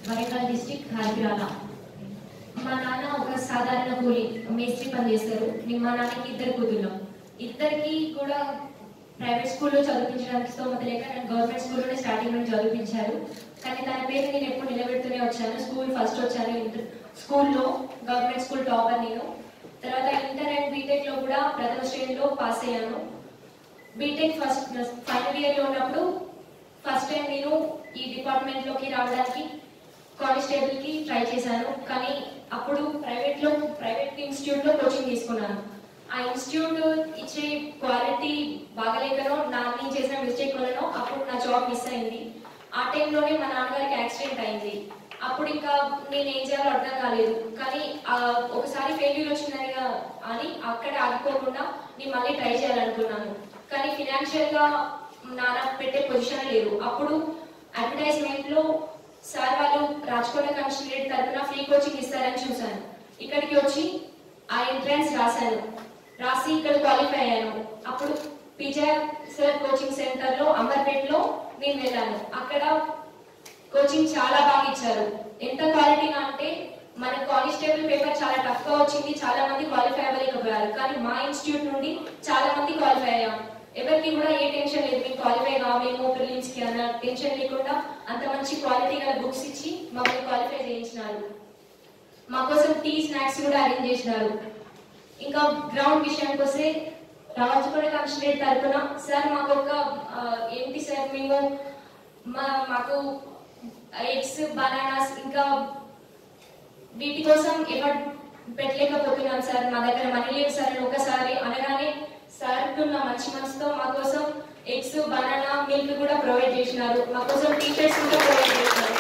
Warangal district హార్గిరాల మా నాన్న ఒక సాధారణ కూలి మేస్త్రి పని చేస్తారు నేను మా నాన్నకి ఇద్దరు కూతుళ్ళం ఇద్దరికి కూడా ప్రైవేట్ స్కూల్లో చదివించడానికి స్తోమత లేక నేను గవర్నమెంట్ స్కూల్లోనే స్టార్టింగ్ నుండి చదివించారు కానీ తన పేరు నేను ఎప్పుడు నిలబెడుతూనే వచ్చాను స్కూల్ ఫస్ట్ వచ్చాను ఇంటర్ స్కూల్లో గవర్నమెంట్ స్కూల్ టాపర్ నేను తర్వాత ఇంటర్ అండ్ బీటెక్ లో కూడా ప్రథమ శ్రేణిలో పాస్ అయ్యాను బీటెక్ ఫస్ట్ ఫైనల్ ఇయర్ లో ఉన్నప్పుడు ఫస్ట్ టైం నేను ఈ డిపార్ట్మెంట్ లోకి రావడానికి కానిస్టేబుల్ కి ట్రై చేశాను కానీ అప్పుడు ప్రైవేట్ లో ప్రైవేట్ ఇన్స్టిట్యూట్ లో కోచింగ్ తీసుకున్నాను ఆ ఇన్స్టిట్యూట్ ఇచ్చే క్వాలిటీ బాగలేకనో నా నేను చేసిన మిస్టేక్ వలనో అప్పుడు నా జాబ్ మిస్ అయింది ఆ టైంలోనే మా నాన్నగారికి యాక్సిడెంట్ అయింది అప్పుడు ఇంకా నేను ఏం చేయాలో అర్థం కాలేదు కానీ ఆ ఒకసారి ఫెయిల్యూర్ వచ్చిందని గా- అని అక్కడ ఆగిపోకుండా నేను మళ్ళీ ట్రై చేయాలనుకున్నాను కానీ ఫినాన్షియల్ గా నాన్న పెట్టే పొజిషన్ లేదు అప్పుడు అడ్వర్టైజ్మెంట్ లో సార్ వాళ్ళు రాజకోట కమిషనరేట్ తరఫున ఫ్రీ కోచింగ్ ఇస్తారని చూశాను ఇక్కడికి వచ్చి ఆ ఎంట్రన్స్ రాశాను రాసి ఇక్కడ క్వాలిఫై అయ్యాను అప్పుడు పిజా సార్ కోచింగ్ సెంటర్ లో అమర్పేట్ లో నేను వెళ్ళాను అక్కడ కోచింగ్ చాలా బాగా ఇచ్చారు ఎంత క్వాలిటీగా అంటే మన కానిస్టేబుల్ పేపర్ చాలా టఫ్ గా వచ్చింది చాలా మంది క్వాలిఫై అవ్వలేకపోయారు కానీ మా ఇన్స్టిట్యూట్ నుండి చాలా మంది క్వాలిఫై అయ్యాం ఎవరికి కూడా ఏ టెన్షన్ లేదు మేము క్వాలిఫై కావేమో ప్రిలిమ్స్ కి అన్న టెన్షన్ లేకుండా అంత మంచి క్వాలిటీ గల బుక్స్ ఇచ్చి మమ్మల్ని క్వాలిఫై చేయించినారు మా కోసం టీ స్నాక్స్ కూడా అరేంజ్ చేసినారు ఇంకా గ్రౌండ్ విషయానికి వస్తే రాజకోట కమిషనరేట్ తరఫున సార్ మాకు ఒక ఆ, ఏంటి సార్ మేము మా మాకు ఎగ్స్ బనానాస్ ఇంకా వీటి కోసం ఎవరు పెట్టలేకపోతున్నాం సార్ మా దగ్గర మనీ లేదు సార్ అని ఒకసారి అనగానే సార్ ఉన్న మంచి మనసుతో మా కోసం ఎగ్స్ బనానా మిల్క్ కూడా ప్రొవైడ్ చేసినారు మా కోసం టీచర్స్ కూడా ప్రొవైడ్ చేసినారు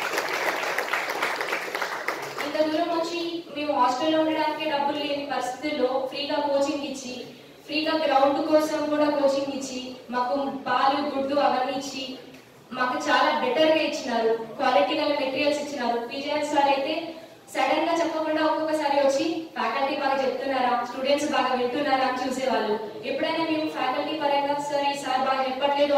ఇంత దూరం వచ్చి మేము హాస్టల్లో ఉండడానికి డబ్బులు లేని పరిస్థితుల్లో ఫ్రీగా కోచింగ్ ఇచ్చి ఫ్రీగా గ్రౌండ్ కోసం కూడా కోచింగ్ ఇచ్చి మాకు పాలు గుడ్డు అవన్నీ ఇచ్చి మాకు చాలా బెటర్ గా ఇచ్చినారు క్వాలిటీ గల మెటీరియల్స్ ఇచ్చినారు పీజీఆర్ సార్ అయితే సడన్ గా చెప్పకుండా ఒక్కొక్కసారి వచ్చి ఫ్యాకల్టీ బాగా చెప్తున్నారా స్టూడెంట్స్ బాగా వింటున్నారా అని చూసేవాళ్ళు ఎప్పుడైనా మేము ఫ్యాకల్టీ పరంగా సార్ ఈ సార్ బాగా చెప్పట్లేదు